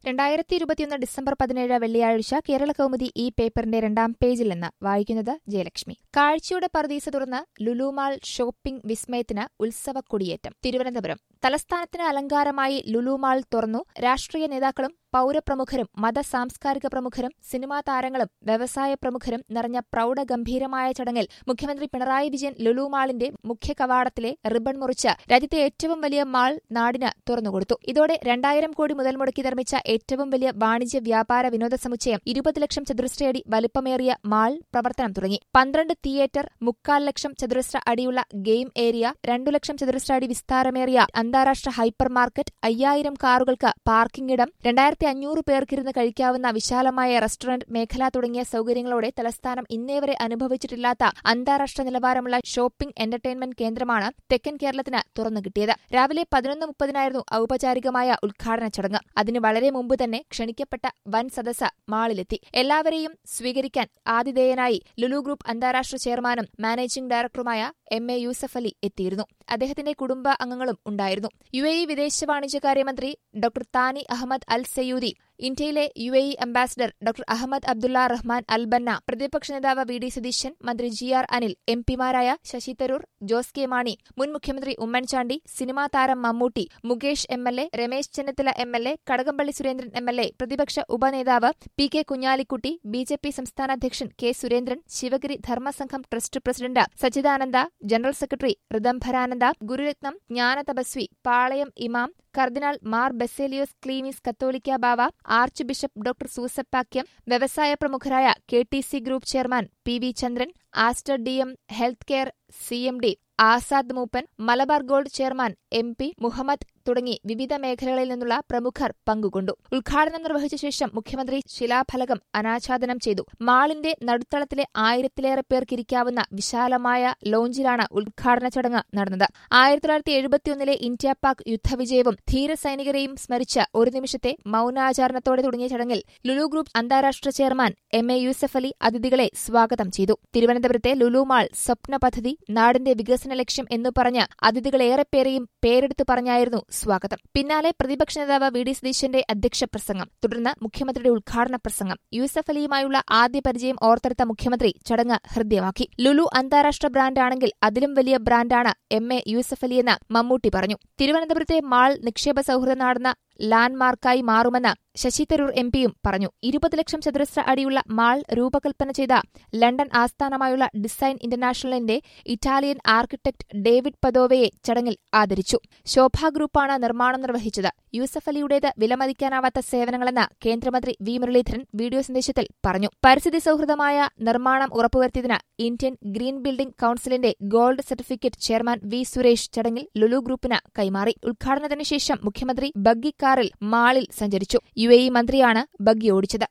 രണ്ടായിരത്തി ഇരുപത്തിയൊന്ന് ഡിസംബർ പതിനേഴ് വെള്ളിയാഴ്ച കേരള കൗമുദി ഈ പേപ്പറിന്റെ രണ്ടാം പേജിൽ നിന്ന് വായിക്കുന്നത് ജയലക്ഷ്മി കാഴ്ചയുടെ പർദീസ തുറന്ന് ലുലുമാൾ ഷോപ്പിംഗ് വിസ്മയത്തിന് ഉത്സവ കൊടിയേറ്റം തിരുവനന്തപുരം തലസ്ഥാനത്തിന് അലങ്കാരമായി ലുലുമാൾ തുറന്നു രാഷ്ട്രീയ നേതാക്കളും പൌരപ്രമുഖരും മത സാംസ്കാരിക പ്രമുഖരും സിനിമാ താരങ്ങളും വ്യവസായ പ്രമുഖരും നിറഞ്ഞ പ്രൌഢഗംഭീരമായ ചടങ്ങിൽ മുഖ്യമന്ത്രി പിണറായി വിജയൻ ലുലുമാളിന്റെ മുഖ്യ കവാടത്തിലെ റിബൺ മുറിച്ച് രാജ്യത്തെ ഏറ്റവും വലിയ മാൾ നാടിന് തുറന്നുകൊടുത്തു ഇതോടെ രണ്ടായിരം കോടി മുതൽ മുടക്കി നിർമ്മിച്ച ഏറ്റവും വലിയ വാണിജ്യ വ്യാപാര വിനോദ സമുച്ചയം ഇരുപത് ലക്ഷം ചതുരശ്ര അടി വലിപ്പമേറിയ മാൾ പ്രവർത്തനം തുടങ്ങി പന്ത്രണ്ട് തിയേറ്റർ മുക്കാൽ ലക്ഷം ചതുരശ്ര അടിയുള്ള ഗെയിം ഏരിയ രണ്ടു ലക്ഷം ചതുരശ്ര അടി വിസ്താരമേറിയ അന്താരാഷ്ട്ര ഹൈപ്പർ മാർക്കറ്റ് അയ്യായിരം കാറുകൾക്ക് പാർക്കിംഗ് ഇടം രണ്ടായിരത്തി അഞ്ഞൂറ് പേർക്കിരുന്ന് കഴിക്കാവുന്ന വിശാലമായ റെസ്റ്റോറന്റ് മേഖല തുടങ്ങിയ സൌകര്യങ്ങളോടെ തലസ്ഥാനം ഇന്നേവരെ അനുഭവിച്ചിട്ടില്ലാത്ത അന്താരാഷ്ട്ര നിലവാരമുള്ള ഷോപ്പിംഗ് എന്റർടൈൻമെന്റ് കേന്ദ്രമാണ് തെക്കൻ കേരളത്തിന് തുറന്നു കിട്ടിയത് രാവിലെ പതിനൊന്ന് മുപ്പതിനായിരുന്നു ഔപചാരികമായ ഉദ്ഘാടന ചടങ്ങ് അതിന് വളരെ മുമ്പ് തന്നെ ക്ഷണിക്കപ്പെട്ട വൻ സദസ്സ് മാളിലെത്തി എല്ലാവരെയും സ്വീകരിക്കാൻ ആതിഥേയനായി ലുലു ഗ്രൂപ്പ് അന്താരാഷ്ട്ര ചെയർമാനും മാനേജിംഗ് ഡയറക്ടറുമായ എം എ യൂസഫ് അലി എത്തിയിരുന്നു അദ്ദേഹത്തിന്റെ കുടുംബ അംഗങ്ങളും ഉണ്ടായിരുന്നു യു എ ഇ വിദേശ വാണിജ്യകാര്യമന്ത്രി ഡോക്ടർ താനി അഹമ്മദ് അൽ സയ്യൂദി ഇന്ത്യയിലെ U A E ambassador doctor Ahmed Abdulla Rahman Al Banna പ്രതിപക്ഷ നേതാവ് വി ഡി സതീശൻ മന്ത്രി ജി ആർ അനിൽ എം പിമാരായ ശശി തരൂർ ജോസ് കെ മാണി മുൻ മുഖ്യമന്ത്രി ഉമ്മൻചാണ്ടി സിനിമാ താരം Mammootty Mukesh M L A Ramesh Chennithala M L A Kadakampally Surendran M L A പ്രതിപക്ഷ ഉപനേതാവ് P K Kunhalikutty B J P സംസ്ഥാന അധ്യക്ഷൻ K Surendran Sivagiri Dharmasangham trust president Sachidananda general secretary Rithambharananda Gururatnam Jnanathapaswi Palayam ഇമാം കർദിനാൾ മാർ ബെസേലിയോസ് ക്ലീമീസ് കത്തോലിക്ക ബാവ ആർച്ച് ബിഷപ്പ് ഡോക്ടർ സൂസപ്പാക്യം വ്യവസായ പ്രമുഖരായ K T C group chairman P V Chandran Aster D M health care C M D Azad Moopen Malabar gold chairman M P Muhammad തുടങ്ങി വിവിധ മേഖലകളിൽ നിന്നുള്ള പ്രമുഖർ പങ്കുകൊണ്ടു ഉദ്ഘാടനം നിർവഹിച്ച ശേഷം മുഖ്യമന്ത്രി ശിലാഫലകം അനാച്ഛാദനം ചെയ്തു മാളിന്റെ നടുത്തളത്തിലെ ആയിരത്തിലേറെ പേർക്കിരിക്കാവുന്ന വിശാലമായ ലോഞ്ചിലാണ് ഉദ്ഘാടന ചടങ്ങ് നടന്നത് ആയിരത്തി തൊള്ളായിരത്തി എഴുപത്തിയൊന്നിലെ ഇന്ത്യ പാക് യുദ്ധവിജയവും ധീരസൈനികരെയും സ്മരിച്ച് ഒരു നിമിഷത്തെ മൌനാചാരണത്തോടെ തുടങ്ങിയ ചടങ്ങിൽ ലുലു ഗ്രൂപ്പ് അന്താരാഷ്ട്ര chairman M A Yusuff Ali അതിഥികളെ സ്വാഗതം ചെയ്തു തിരുവനന്തപുരത്തെ ലുലു മാൾ സ്വപ്ന പദ്ധതി നാടിന്റെ വികസന ലക്ഷ്യം എന്നു പറഞ്ഞ് അതിഥികളേറെപ്പേരെയും പേരെടുത്തു പറഞ്ഞായിരുന്നു സ്വാഗതം പിന്നാലെ പ്രതിപക്ഷ നേതാവ് വി ഡി സതീശന്റെ അധ്യക്ഷ പ്രസംഗം തുടർന്ന് മുഖ്യമന്ത്രിയുടെ ഉദ്ഘാടന പ്രസംഗം യൂസഫ് അലിയുമായുള്ള ആദ്യ പരിചയം ഓർത്തെടുത്ത മുഖ്യമന്ത്രി ചടങ്ങ് ഹൃദ്യമാക്കി ലുലു അന്താരാഷ്ട്ര ബ്രാൻഡാണെങ്കിൽ അതിലും വലിയ ബ്രാൻഡാണ് എം എ യൂസഫ് അലിയെന്ന് മമ്മൂട്ടി പറഞ്ഞു തിരുവനന്തപുരത്തെ മാൾ നിക്ഷേപ സൌഹൃദം നടന്ന ലാൻഡ്മാർക്കായി മാറുമെന്ന് ശശി തരൂർ എം പിയും പറഞ്ഞു ഇരുപത് ലക്ഷം ചതുരശ്ര അടിയുള്ള മാൾ രൂപകൽപ്പന ചെയ്ത ലണ്ടൻ ആസ്ഥാനമായുള്ള ഡിസൈൻ ഇന്റർനാഷണലിന്റെ ഇറ്റാലിയൻ ആർക്കിടെക്ട് ഡേവിഡ് പദോവയെ ചടങ്ങിൽ ആദരിച്ചു ശോഭ ഗ്രൂപ്പാണ് നിർമ്മാണം നിർവഹിച്ചത് യൂസഫ് അലിയുടേത് വിലമതിക്കാനാവാത്ത സേവനങ്ങളെന്ന് കേന്ദ്രമന്ത്രി വി മുരളീധരൻ വീഡിയോ സന്ദേശത്തിൽ പറഞ്ഞു പരിസ്ഥിതി സൌഹൃദമായ നിർമ്മാണം ഉറപ്പുവരുത്തിയതിന് ഇന്ത്യൻ ഗ്രീൻ ബിൽഡിംഗ് കൌൺസിലിന്റെ gold certificate chairman V Suresh ചടങ്ങിൽ ലുലു ഗ്രൂപ്പിന് കൈമാറി ഉദ്ഘാടനത്തിന് ശേഷം മുഖ്യമന്ത്രി ബഗ്ഗി കാറിൽ മാളിൽ സഞ്ചരിച്ചു യു എ ഇ മന്ത്രിയാണ് ബഗ്ഗി ഓടിച്ചത്